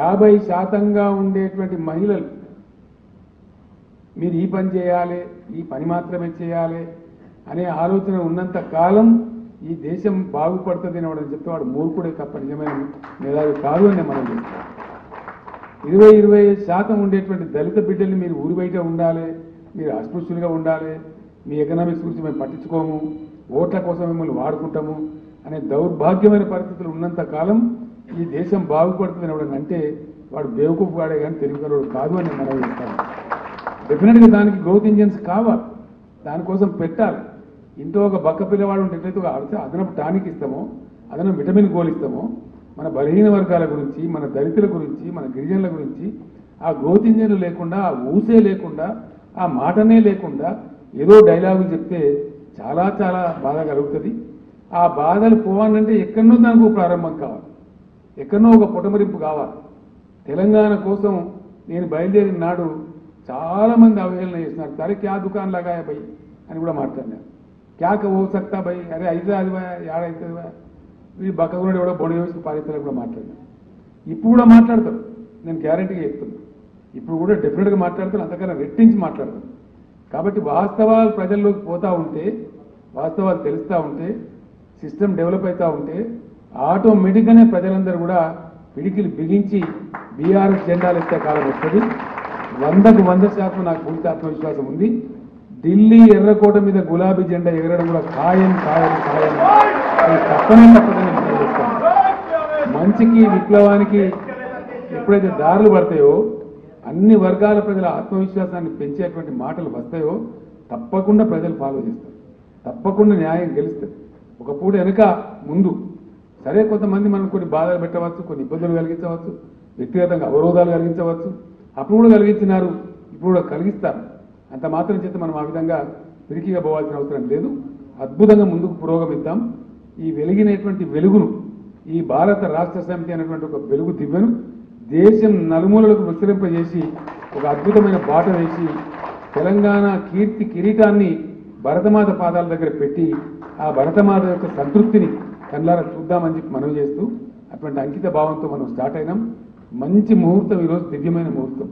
యాభై శాతంగా ఉండేటువంటి మహిళలు మీరు ఈ పని చేయాలి ఈ పని మాత్రమే చేయాలి అనే ఆలోచన ఉన్నంత కాలం ఈ దేశం బాగుపడుతుంది అని వాడు చెప్తే వాడు మూర్ఖుడే తప్ప నిజమైన మేధావి కాదు అని మనం చెప్తాం ఇరవై ఇరవై ఐదు శాతం ఉండేటువంటి దళిత బిడ్డల్ని మీరు ఊరి బయట ఉండాలి మీరు అస్పృశ్యులుగా ఉండాలి మీ ఎకనామిక్స్ గురించి మేము పట్టించుకోము ఓట్ల కోసం మిమ్మల్ని వాడుకుంటాము అనే దౌర్భాగ్యమైన పరిస్థితులు ఉన్నంత కాలం ఈ దేశం బాగుపడుతుంది అని అంటే వాడు బేవకూఫ్ వాడే కానీ తెలివిగలవాడు కాదు అని మనం చెప్తాము డెఫినెట్గా దానికి గ్రోత్ ఇంజన్స్ కావాలి దానికోసం పెట్టాలి ఇంట్లో ఒక బక్క పిల్లవాడు ఉంటే ఎట్లయితే ఒక అదన- అదనపు టానిక్ ఇస్తామో అదనపు విటమిన్ గోల్ ఇస్తామో మన బలహీన వర్గాల గురించి మన దళితుల గురించి మన గిరిజనుల గురించి ఆ గ్రోత్ ఇంజన్లు లేకుండా ఆ ఊసే లేకుండా ఆ మాటనే లేకుండా ఏదో డైలాగులు చెప్తే చాలా చాలా బాధ కలుగుతుంది ఆ బాధలు పోవాలంటే ఎక్కడనో దానికి ఒక ప్రారంభం కావాలి ఎక్కడనో ఒక పుటమరింపు కావాలి తెలంగాణ కోసం నేను బయలుదేరిన నాడు చాలా మంది అవహేళన చేస్తున్నారు సరే క్యా దుకాన్ లగాయ భయ్ అని కూడా మాట్లాడినారు క్యా ఓ సక్తా భయ్ అరే అయితే అది భయ్ యాడ అవుతుంది భయ్ వీడు బక్కగున్నాడు ఎవడో బొడి వేసి పారితలకు కూడా మాట్లాడినారు ఇప్పుడు కూడా మాట్లాడతారు నేను గ్యారంటీగా చెప్తున్నా ఇప్పుడు కూడా డెఫినెట్గా మాట్లాడతాను అంతకన్నా రెట్టించి మాట్లాడతాను కాబట్టి వాస్తవాలు ప్రజల్లోకి పోతా ఉంటే వాస్తవాలు తెలుస్తూ ఉంటే సిస్టమ్ డెవలప్ అవుతూ ఉంటే ఆటోమేటిక్గానే ప్రజలందరూ కూడా పిడికిలు బిగించి బీఆర్ఎస్ జెండాలు ఎత్తే కాలం వస్తుంది వందకు వంద శాతం నాకు పూర్తి ఆత్మవిశ్వాసం ఉంది ఢిల్లీ ఎర్రకోట మీద గులాబీ జెండా ఎగరడం కూడా ఖాయం ఖాయం ఖాయం అది తప్పనే తప్పదని నేను చెప్తాను మంచికి విప్లవానికి ఎప్పుడైతే దారులు పడతాయో అన్ని వర్గాల ప్రజల ఆత్మవిశ్వాసాన్ని పెంచేటువంటి మాటలు వస్తాయో తప్పకుండా ప్రజలు ఫాలో చేస్తారు తప్పకుండా న్యాయం గెలుస్తుంది ఒక పూట వెనుక ముందు సరే కొంతమంది మనం కొన్ని బాధలు పెట్టవచ్చు కొన్ని ఇబ్బందులు కలిగించవచ్చు వ్యక్తిగతంగా అవరోధాలు కలిగించవచ్చు అప్పుడు కూడా కలిగించినారు ఇప్పుడు కూడా కలిగిస్తారు అంత మాత్రం చేత మనం ఆ విధంగా పిరికిగా పోవాల్సిన అవసరం లేదు అద్భుతంగా ముందుకు పురోగమిద్దాం ఈ వెలిగినటువంటి వెలుగును ఈ భారత రాష్ట్ర సమితి అనేటువంటి ఒక వెలుగు దివ్యను దేశం నలుమూలలకు విస్తరింపజేసి ఒక అద్భుతమైన బాట వేసి తెలంగాణ కీర్తి కిరీటాన్ని భరతమాత పాదాల దగ్గర పెట్టి ఆ భరతమాత యొక్క సంతృప్తిని కళ్ళారా చూద్దామని చెప్పి మనం చేస్తూ అటువంటి అంకిత భావంతో మనం స్టార్ట్ అయినాం మంచి ముహూర్తం ఈరోజు దివ్యమైన ముహూర్తం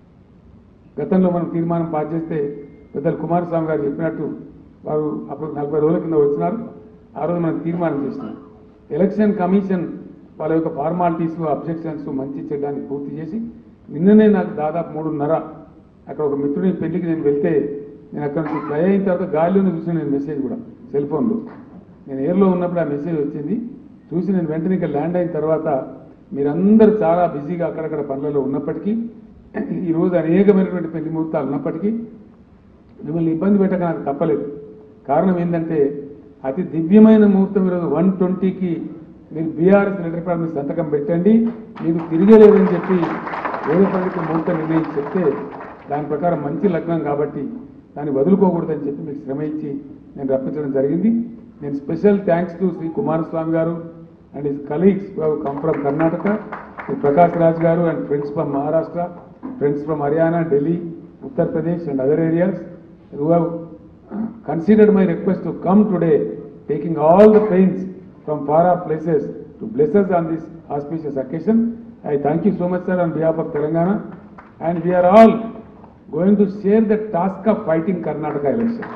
గతంలో మనం తీర్మానం పాస్ చేస్తే పెద్దలు కుమారస్వామి గారు చెప్పినట్టు వారు అప్పుడు నలభై రోజుల కింద వచ్చినారు ఆ రోజు మనం తీర్మానం చేసినాం ఎలక్షన్ కమిషన్ వాళ్ళ యొక్క ఫార్మాలిటీస్ అబ్జెక్షన్స్ మంచి చెడ్డాన్ని పూర్తి చేసి నిన్ననే నాకు దాదాపు మూడున్నర అక్కడ ఒక మిత్రుని పెళ్లికి నేను వెళ్తే నేను అక్కడ నుంచి ఫ్లై అయిన తర్వాత గాలిలోనే చూసిన నేను మెసేజ్ కూడా సెల్ ఫోన్లో నేను ఎయిర్లో ఉన్నప్పుడు ఆ మెసేజ్ వచ్చింది చూసి నేను వెంటనే ఇక్కడ ల్యాండ్ అయిన తర్వాత మీరందరూ చాలా బిజీగా అక్కడక్కడ పనులలో ఉన్నప్పటికీ ఈరోజు అనేకమైనటువంటి పెళ్లి ముహూర్తాలు ఉన్నప్పటికీ మిమ్మల్ని ఇబ్బంది పెట్టక నాకు తప్పలేదు కారణం ఏంటంటే అతి దివ్యమైన ముహూర్తం ఈరోజు వన్ ట్వంటీకి మీరు బీఆర్ఎస్ లెటర్ ప్యాడ్ మీద సంతకం పెట్టండి మీకు తిరిగలేదని చెప్పి వేరే పనికి ముహూర్తం నిర్ణయించి చెప్తే దాని ప్రకారం మంచి లగ్నం కాబట్టి దాన్ని వదులుకోకూడదని చెప్పి మీకు శ్రమ ఇచ్చి నేను రప్పించడం జరిగింది నేను special thanks to Shri Kumaraswamy గారు and his colleagues come from Karnataka Shri Prakash Raj గారు and friends from Maharashtra friends from Haryana Delhi Uttar Pradesh and other areas who have considered my request to come today, taking all the pains from far off places to bless us on this auspicious occasion. I thank you so much, sir, on behalf of Telangana. And we are all going to share the task of fighting Karnataka election.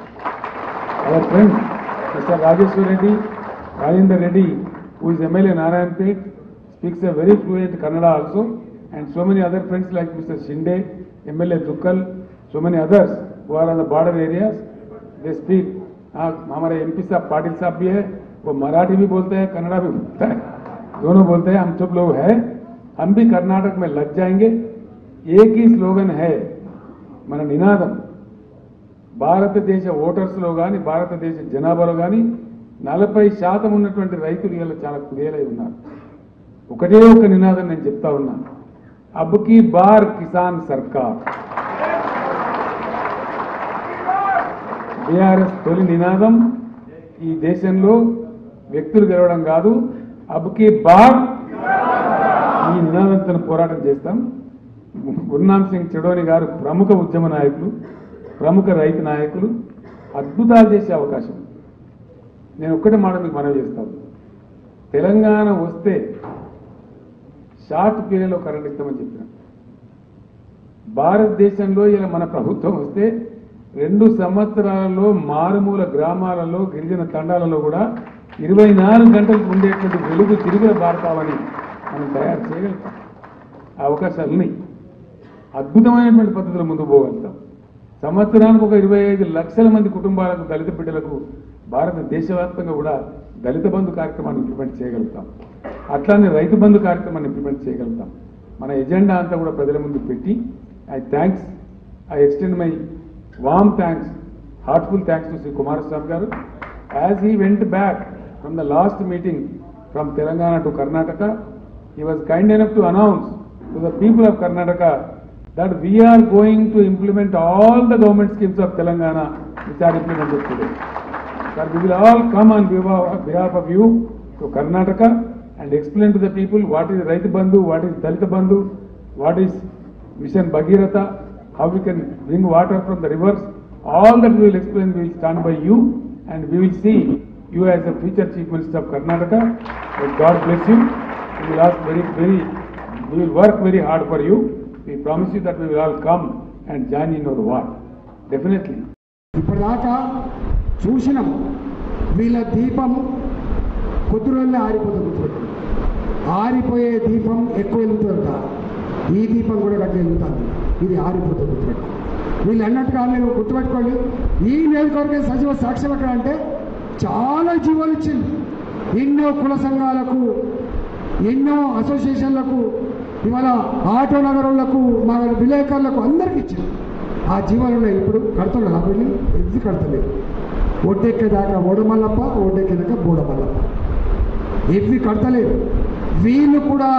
Our friend, Mr. Rajeshwar Reddy, Rajendra Reddy, who is MLA Narayanpet, speaks a very fluent Kannada also, and so many other friends like Mr. Shinde, MLA Dukkal, so many others who are on the border areas, they speak. हाँ हमारे MP साहब पाटिल साहब भी है वो मराठी भी बोलते हैं कन्नड़ा भी बोलते हैं दोनों बोलते हैं हम सब लोग हैं हम भी कर्नाटक में लग जाएंगे एक ही स्लोगन है మన నినాదం భారతదేశ ఓటర్స్లో కానీ భారతదేశ జనాభాలో కానీ నలభై శాతం ఉన్నటువంటి రైతులు ఇలా చాలా కుదేలై ఉన్నారు ఒకటే ఒక నినాదం నేను చెప్తా ఉన్నా అబ్కి బార్ కిసాన్ సర్కార్ బీఆర్ఎస్ తొలి నినాదం ఈ దేశంలో వ్యక్తులు గెలవడం కాదు అబ్కి బార్ ఈ నినాదంతో పోరాటం చేస్తాం గురునామ్ సింగ్ చెడోని గారు ప్రముఖ ఉద్యమ నాయకులు ప్రముఖ రైతు నాయకులు అద్భుతాలు చేసే అవకాశం ఉంది. నేను ఒక్కటే మాట మీకు మనవి చేస్తాను తెలంగాణ వస్తే షార్ట్ పీరియడ్లో కరెంట్ ఇస్తామని చెప్పిన భారతదేశంలో ఇలా మన ప్రభుత్వం వస్తే రెండు సంవత్సరాలలో మారుమూల గ్రామాలలో గిరిజన తండాలలో కూడా ఇరవై నాలుగు గంటలకు ఉండేటువంటి వెలుగు తిరుగుల భారతావని మనం తయారు చేయగలుగుతాం ఆ అవకాశాలు ఉన్నాయి అద్భుతమైనటువంటి పద్ధతిలో ముందుకు పోగలుగుతాం సంవత్సరానికి ఒక ఇరవై ఐదు లక్షల మంది కుటుంబాలకు దళిత బిడ్డలకు భారత దేశవ్యాప్తంగా కూడా దళిత బంధు కార్యక్రమాన్ని ఇంప్లిమెంట్ చేయగలుగుతాం అట్లానే రైతు బంధు కార్యక్రమాన్ని ఇంప్లిమెంట్ చేయగలుగుతాం మన ఎజెండా అంతా కూడా ప్రజల ముందు పెట్టి I thanks I extend my warm thanks heartful thanks to Shri Kumaraswamy గారు as he went back from the last meeting from Telangana to Karnataka he was kind enough to announce to the people of Karnataka that we are going to implement all the government schemes of Telangana which are implemented today. Sir, we will all come on behalf behalf of you to Karnataka and explain to the people what is Raita Bandhu, what is Dalita Bandhu, what is Mission Bhagirath, how we can bring water from the rivers. All that we will explain, we will stand by you and we will see you as the future Chief Minister of Karnataka. May God bless you. We will ask very, very, we will work very hard for you. We promise you that we will all come and join in your war. Definitely. ఇప్పటిదాకా చూసినాం వీళ్ళ దీపం కొద్ది రోజులే ఆరిపోతుంది గుర్తుపెట్టుకోండి. ఆరిపోయే దీపం ఎక్కువ వెలుగుతుందట ఈ దీపం కూడా గట్ల వెలుగుతుంది ఇది ఆరిపోతుంది గుర్తుపెట్టుకోండి వీళ్ళు అన్నట్టుగా మీరు గుర్తుపెట్టుకోండి ఈ నియోజకవర్గం సజీవ సాక్ష్యం ఎక్కడ అంటే చాలా జీవాలు ఇచ్చింది ఎన్నో కుల సంఘాలకు ఎన్నో అసోసియేషన్లకు ఇవాళ ఆటో నగరులకు మా విలేకరులకు అందరికి ఇచ్చింది ఆ జీవాలు ఉన్నాయి ఇప్పుడు కడుతున్నారు ఆ బిల్డింగ్ ఎది కడతలేదు ఒడ్డెక్కేదాకా ఓడమల్లప్ప ఒడ్డెక్కేదాకా బోడమల్లప్ప ఎవి కడతలేదు వీళ్ళు కూడా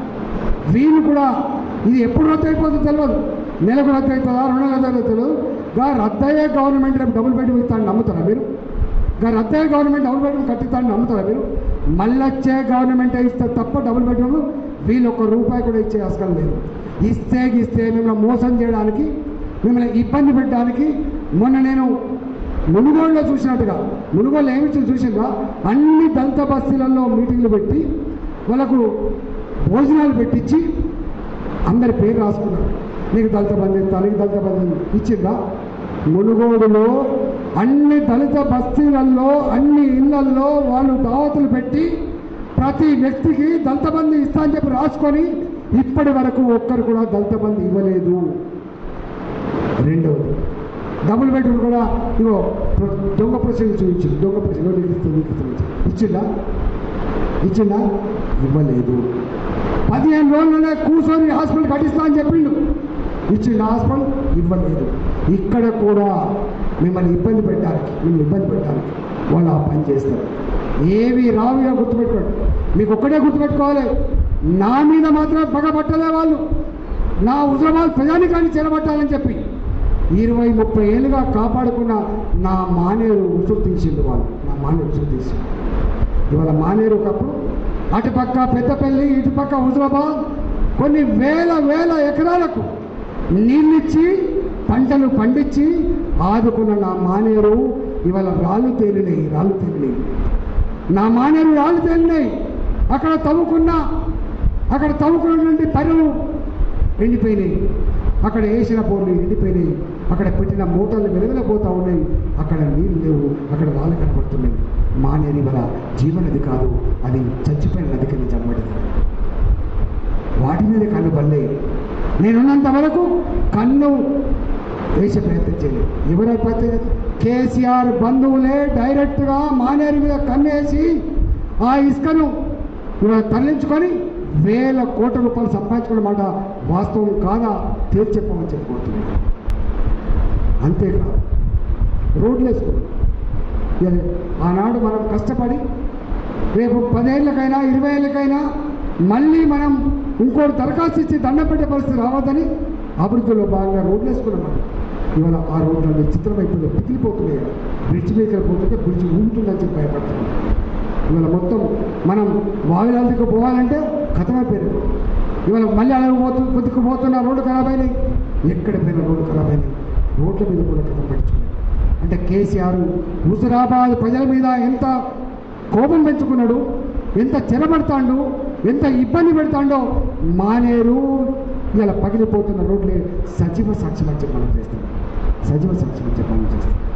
వీళ్ళు కూడా ఇది ఎప్పుడు రద్దు అయిపోతుందో తెలియదు నెలకు రద్దు అవుతుందా రెండు నెలలు రద్దు అవుతుందో తెలియదు గా రద్దయ్యే గవర్నమెంట్ రేపు డబుల్ బెడ్రూమ్ ఇస్తాను నమ్ముతారా మీరు గా రద్దయ్యే గవర్నమెంట్ డబుల్ బెడ్రూమ్ కట్టిస్తాను నమ్ముతారా మీరు మళ్ళొచ్చే గవర్నమెంట్ ఇస్తే తప్ప డబుల్ బెడ్రూమ్ వీళ్ళు ఒక రూపాయి కూడా ఇచ్చే అవసరం లేదు ఇస్తే ఇస్తే మిమ్మల్ని మోసం చేయడానికి మిమ్మల్ని ఇబ్బంది పెట్టడానికి మొన్న నేను మునుగోడులో చూసినట్టుగా మునుగోడులో ఏమి ఇచ్చింది చూసిందా అన్ని దంత బస్తీలలో మీటింగ్లు పెట్టి వాళ్ళకు భోజనాలు పెట్టించి అందరి పేరు రాసుకున్నారు నీకు దళిత బంధు ఇస్తా నీకు దళిత బంధు ఇచ్చిందా మునుగోడులో అన్ని దళిత బస్తీలలో అన్ని ఇళ్లల్లో వాళ్ళు దావతులు పెట్టి ప్రతి వ్యక్తికి దళిత బంధు ఇస్తా అని చెప్పి రాసుకొని ఇప్పటి వరకు ఒక్కరు కూడా దళిత బంధు ఇవ్వలేదు రెండవది డబుల్ బెడ్రూమ్ కూడా ఇగో ప్ర- దొంగ ప్రశ్న చూపించింది దొంగ ప్రశ్న నీకు ఇస్తుంది నీకు ఇస్తుంది ఇచ్చిందా ఇచ్చిందా ఇవ్వలేదు పదిహేను రోజులనే కూర్చొని హాస్పిటల్ కట్టిస్తా అని చెప్పిండు ఇచ్చిండు హాస్పిటల్ ఇవ్వలేదు ఇక్కడ కూడా మిమ్మల్ని ఇబ్బంది పెట్టడానికి మిమ్మల్ని ఇబ్బంది పెట్టడానికి వాళ్ళు ఆ పని చేస్తారు ఏవి రావిగా గుర్తుపెట్టుకోండి మీకు ఒక్కటే గుర్తుపెట్టుకోవాలి నా మీద మాత్రం పగబట్టలే వాళ్ళు నా హుజరాబాద్ ప్రజానికాన్ని చెరబట్టాలని చెప్పి ఇరవై ముప్పై ఏళ్ళుగా కాపాడుకున్న నా మానేరు ఉసురు తీసిండు వాళ్ళు నా మానేరు ఉసురు తీసిండు ఇవాళ మానేరు ఒకప్పుడు అటుపక్క పెద్దపల్లి ఇటుపక్క హుజరాబాద్ కొన్ని వేల వేల ఎకరాలకు నీళ్ళిచ్చి పంటలు పండించి ఆదుకున్న నా మానేరు ఇవాళ రాళ్ళు తేలినాయి రాళ్ళు తేలినాయి నా మానేరు రాళ్ళు తేలినాయి అక్కడ తవ్వుకున్న అక్కడ తవ్వుకున్నటువంటి పనులు ఎండిపోయినాయి అక్కడ వేసిన బోర్లు ఎండిపోయినాయి అక్కడ పెట్టిన మూటలు వెలువెలపోతూ ఉన్నాయి అక్కడ నీళ్ళు లేవు అక్కడ రాళ్ళు కనబడుతున్నాయి మానేరి వల జీవనది కాదు అది చచ్చిపోయిన నది కింద జన్మడిది వాటి మీద కన్ను పల్లే నేనున్నంత వరకు కన్ను వేసే ప్రయత్నం చేయలేదు ఎవరు ప్రయత్నం చేస్తారు? కేసీఆర్ బంధువులే డైరెక్ట్గా మానేరు మీద కన్నేసి ఆ ఇసుకను ఇవాళ తరలించుకొని వేల కోట్ల రూపాయలు సంపాదించుకున్న మాట వాస్తవం కాదా తేల్చి చెప్పమని చెప్పుకుంటున్నాను అంతేకాదు రోడ్లు వేసుకున్నాం ఇవాళ ఆనాడు మనం కష్టపడి రేపు పదేళ్ళకైనా ఇరవై ఏళ్ళకైనా మళ్ళీ మనం ఇంకోటి దరఖాస్తు ఇచ్చి దండం పెట్టే పరిస్థితి రావద్దని అభివృద్ధిలో భాగంగా రోడ్లు వేసుకున్నాం మనం ఇవాళ ఆ రోడ్లు చిత్రమైపోయింది పిగిలిపోతున్నాయి బ్రిడ్జ్ మీద పోతుంటే బ్రిడ్జ్ ఊగుతుందని చెప్పి భయపడుతున్నాం ఇవాళ మొత్తం మనం వాయులాదికి పోవాలంటే కథమైపోయింది ఇవాళ మళ్ళీ అలా పోతు కొద్దికి పోతున్న రోడ్డు ఖరాబ్ అయినాయి ఎక్కడ పోయిన రోడ్డు ఖరాబ్ అయినాయి రోడ్ల మీద కూడా కథం పట్టించుకున్నాయి అంటే కేసీఆర్ హుజరాబాద్ ప్రజల మీద ఎంత కోపం పెంచుకున్నాడు ఎంత చెరబడతాడు ఎంత ఇబ్బంది పెడతాడో మానేరు ఇలా పగిలిపోతున్న రోడ్లే సజీవ సాక్ష్యం అని చెప్పి మనం చేస్తాం సజీవ సాక్ష్యం అని చెప్పి మనం చేస్తాం